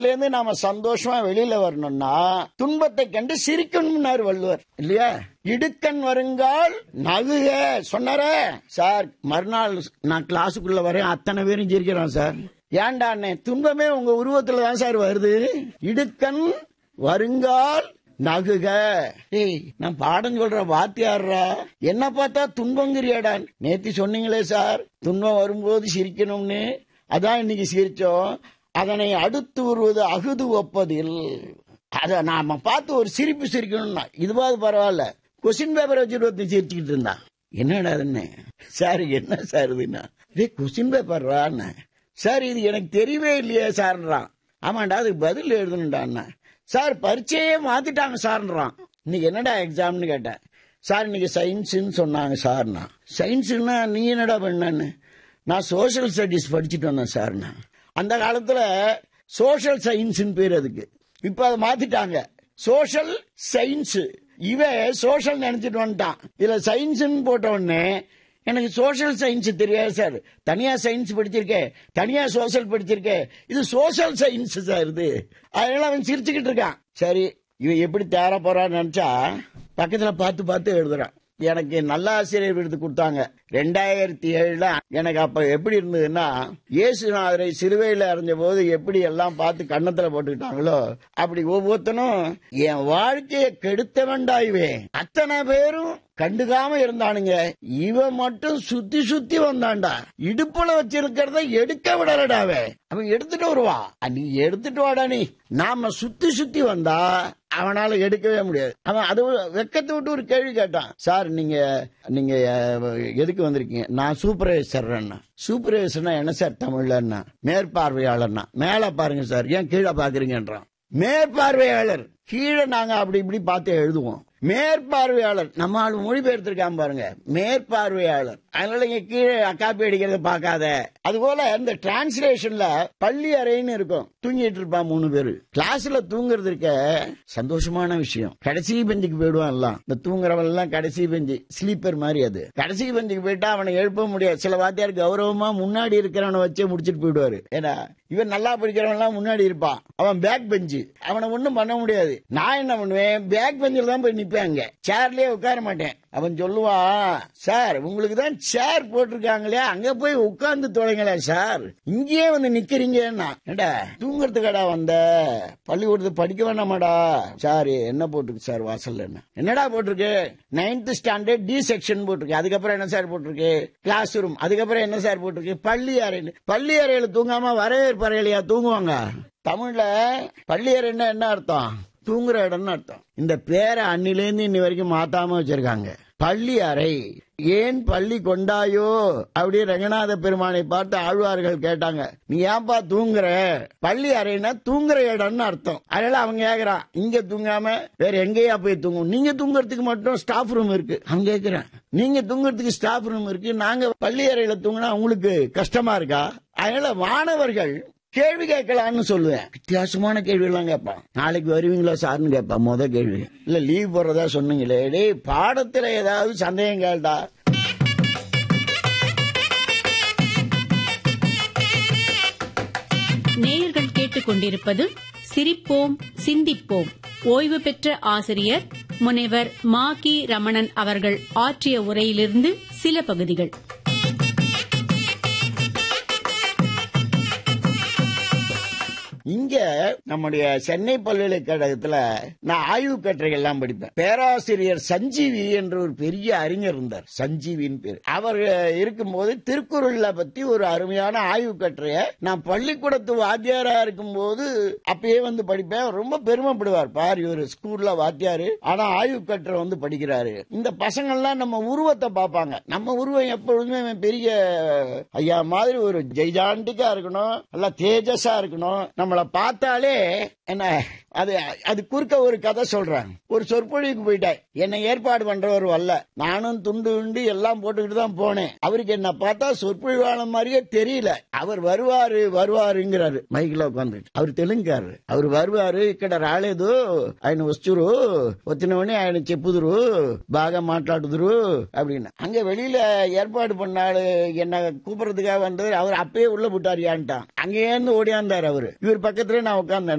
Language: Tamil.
இருந்து நாம சந்தோஷமா வெளியில வரணும்னா துன்பத்தை கண்டு சிரிக்கணும்னாரு வள்ளுவர் இல்லையா இடுக்கண் வருங்கால் நகுக சொன்னாரே சார் மறுநாள் நான் கிளாஸுக்குள்ள வரேன் அத்தனை பேரும் சிரிக்கிறோம் சார் ஏன்டா அண்ணே துன்பமே உங்க உருவத்துல தான் சார் வருது இடுக்கண் வருங்கால் நகுக ஏய் நான் பாடம் சொல்ற வாத்தியாடுறா என்ன பார்த்தா துன்பங்கிறியாடா நேத்தி சொன்னீங்களே சார் துன்பம் வரும்போது சிரிக்கணும்னு அதான் இன்னைக்கு சிரிச்சோம் அதனை அடுத்து வருவது அகுது ஒப்பதில் அத நாம பார்த்து ஒரு சிரிப்பு சிரிக்கணும்னா இதுவாது பரவாயில்ல கொஸ்டின் பேப்பர் வச்சுட்டு ஒருத்தன் சிரிச்சுக்கிட்டு இருந்தான் என்னடா அதுன்னு சார் என்ன சார் இதுன்னா இதே கொஸ்டின் பேப்பர்றான்னு சார் இது எனக்கு தெரியவே இல்லையே சார்ன்றான் ஆமாண்டா அதுக்கு பதில் எழுதணும்டான்னா சார் பரீட்சையே மாத்திட்டாங்க சார்ன்றான் இன்னைக்கு என்னடா எக்ஸாம்னு கேட்டேன் சார் இன்னைக்கு சயின்ஸ்னு சொன்னாங்க சார்னா சயின்ஸ்னா நீ என்னடா பண்ணான்னு நான் சோஷியல் ஸ்டடீஸ் படிச்சுட்டு வந்தேன் சார்னா அந்த காலத்துல சோஷியல் சயின்ஸ்னு பேர் அதுக்கு இப்ப அதை மாத்திட்டாங்க சோஷியல் சயின்ஸ் இவன் சோஷியல் நினைச்சிட்டு வந்துட்டான் இதுல சயின்ஸ்னு போட்ட உடனே எனக்கு சோஷியல் சயின்ஸ் தெரியாது சார் தனியா சயின்ஸ் படிச்சிருக்கேன் தனியா சோஷியல் படிச்சிருக்கேன் இது சோஷியல் சயின்ஸ் சார் இது அதனால அவன் சிரிச்சுக்கிட்டு இருக்கான் சரி இவன் எப்படி தேர போறான்னு நினைச்சா பக்கத்துல பார்த்து பார்த்து எழுதுறான் எனக்கு நல்ல ஆசிரியர் விருது கொடுத்தாங்க ரெண்டாயிரத்தி ஏழுல எனக்கு அப்ப எப்படி இருந்ததுன்னா இயேசுநாதரை சிலுவையில அறிஞ்ச போது எப்படி எல்லாம் பார்த்து கன்னத்துல போட்டுக்கிட்டாங்களோ அப்படி ஒவ்வொருத்தனும் என் வாழ்க்கையை கெடுத்தவன்டா இவன் அத்தனை பேரும் கண்டுக்காம இருந்தானுங்க இவன் மட்டும் சுத்தி சுத்தி வந்தான்டா இடுப்புல வச்சிருக்கிறத எடுக்க விடலடாவே அவன் எடுத்துட்டு வருவான் நீ எடுத்துட்டு வாடா நீ நாம சுத்தி சுத்தி வந்தா அவனால எடுக்கவே முடியாது அவன் அது வெக்கத்தை விட்டு ஒரு கேள்வி கேட்டான் சார் நீங்க நீங்க அஹ், எதுக்கு வந்திருக்கீங்க நான் சூப்பர்வைசர் சூப்பர்வைசர்னா என்ன சார் தமிழ்லன்னா மேற்பார்வையாளர்னா மேல பாருங்க சார் ஏன் கீழே பாக்குறீங்கன்றான் மேற்பார்வையாளர் கீழே நாங்க அப்படி இப்படி பார்த்து எழுதுவோம் மேற்பார்வையாளர் நம்ம ஆளு மொழிபெயர்த்திருக்காம பாருங்க மேற்பார்வையாளர் அதனால இங்க கீழே காப்பி அடிக்கிறத பார்க்காத அதுபோல இந்த டிரான்ஸ்லேஷன்ல பள்ளி அறைன்னு இருக்கும் தூங்கிட்டு இருப்பான் மூணு பேரு கிளாஸ்ல தூங்குறது இருக்க சந்தோஷமான விஷயம் கடைசி பெஞ்சுக்கு போயிடுவான் எல்லாம் இந்த தூங்குறவன் எல்லாம் கடைசி பெஞ்சு ஸ்லீப்பர் மாதிரி அது கடைசி பெஞ்சுக்கு போயிட்டா அவனை எழுப்ப முடியாது சில வாத்தியார் கௌரவமா முன்னாடி இருக்கிறவனை வச்சே முடிச்சிட்டு போயிடுவாரு ஏன்னா இவன் நல்லா படிக்கிறவன் எல்லாம் முன்னாடி இருப்பான் அவன் பேக் பெஞ்சு அவனை ஒண்ணும் பண்ண முடியாது நான் என்ன பண்ணுவேன் பேக் பெஞ்சில் தான் போய் நிப்பேன் அங்க சேர்லயே உட்கார மாட்டேன் அவன் சொல்லுவான் சார் உங்களுக்கு தான் சேர் போட்டிருக்காங்களே அங்க போய் உட்கார்ந்து தொலைங்களே சார் இங்கேயே வந்து நிக்கிறீங்கன்னா ஏண்டா தூங்குறதுக்கடா வந்த பள்ளிக்கூடத்துக்கு படிக்க வேணாமாடா சார் என்ன போட்டிருக்கு சார் வாசல்ல என்ன என்னடா போட்டிருக்கு நைன்த் ஸ்டாண்டர்ட் டி செக்ஷன் போட்டிருக்கு அதுக்கப்புறம் என்ன சார் போட்டிருக்கு கிளாஸ் ரூம் அதுக்கப்புறம் என்ன சார் போட்டிருக்கு பள்ளி அறைன்னு பள்ளி அறையில தூங்காம வரவேற்பு அறையிலையா தூங்குவாங்க தமிழ்ல பள்ளி அறைன்னா என்ன அர்த்தம் தூங்குற இடம்னு அர்த்தம் இந்த பேரை அன்னிலேருந்து இன்னி வரைக்கும் மாத்தாம வச்சிருக்காங்க பள்ளி அறை ஏன் பள்ளி கொண்டாயோ அப்படியே ரங்கநாத பெருமானை பார்த்து ஆழ்வார்கள் கேட்டாங்க நீ ஏன்பா தூங்குற பள்ளி அறைனா தூங்குற இடம்னு அர்த்தம் அதனால அவங்க கேக்குறான் இங்க தூங்காம வேற எங்கேயா போய் தூங்கும் நீங்க தூங்குறதுக்கு மட்டும் ஸ்டாஃப் ரூம் இருக்கு அவங்க கேக்குறேன் நீங்க தூங்குறதுக்கு ஸ்டாஃப் ரூம் இருக்கு நாங்க பள்ளி அறையில தூங்கினா உங்களுக்கு கஷ்டமா இருக்கா அதனால மாணவர்கள் கேள்வி கேட்கலாம்னு சொல்லுவேன் வித்தியாசமான கேள்வி எல்லாம் கேட்பான் நாளைக்கு வருவீங்களா சார்னு கேட்பான் முத கேள்வி இல்ல லீவ் போடுறதா சொன்னீங்களே டேய் பாடத்துல ஏதாவது சந்தேகம் கேள்டா நேயர்கள் கேட்டுக்கொண்டிருப்பது சிரிப்போம் சிந்திப்போம் ஓய்வு பெற்ற ஆசிரியர் முனைவர் மா கி ரமணன் அவர்கள் ஆற்றிய உரையிலிருந்து சில பகுதிகள் இங்க நம்முடைய சென்னை பல்கலைக்கழகத்துல நான் ஆய்வு கட்டுரைகள் எல்லாம் படிப்பேன் பேராசிரியர் சஞ்சீவி என்ற ஒரு பெரிய அறிஞர் இருந்தார் சஞ்சீவின்னு பேர் அவர் இருக்கும்போது திருக்குறள்ல பத்தி ஒரு அருமையான ஆய்வு கட்டுரைய நான் பள்ளிக்கூடத்து வாத்தியாரா இருக்கும்போது அப்பயே வந்து படிப்பேன் அவர் ரொம்ப பெருமைப்படுவார் பார் இவர் ஸ்கூல்ல வாத்தியாரு ஆனா ஆய்வு கட்டுரை வந்து படிக்கிறாரு இந்த பசங்கள்லாம் நம்ம உருவத்தை பார்ப்பாங்க நம்ம உருவம் எப்பொழுதுமே பெரிய ஐயா மாதிரி ஒரு ஜெய்ஜாண்டிக்கா இருக்கணும் நல்லா தேஜஸா இருக்கணும் நம்மள பார்த்தாலே என்ன அது அது குறுக்க ஒரு கதை சொல்றேன் ஒரு சொற்பொழிவுக்கு போயிட்டேன் என்னை ஏற்பாடு பண்றவர் வரல நானும் துண்டு உண்டு எல்லாம் போட்டுக்கிட்டு தான் போனேன் அவருக்கு என்ன பார்த்தா சொற்பொழிவாளர் மாதிரியே தெரியல அவர் வருவாரு வருவாருங்கிறாரு மைக்ல உட்காந்துட்டு அவர் தெலுங்காரு அவர் வருவாரு ఇక్కడ రాలేదు ఆయన వస్తురు వచ్చినవని ఆయన చెప్పుదురు బాగా మాట్లాడుదురు அப்படின்னு அங்க வெளியில ஏற்பாடு பண்ணாரு என்ன கூப்பிடுறதுக்காக வந்தது அவர் அப்பயே உள்ள போட்டாரியான்ட்டான் அங்கேயே இருந்து ஓடியாந்தாரு அவரு இவர் பக்கத்துல நான் உட்கார்ந்தேன்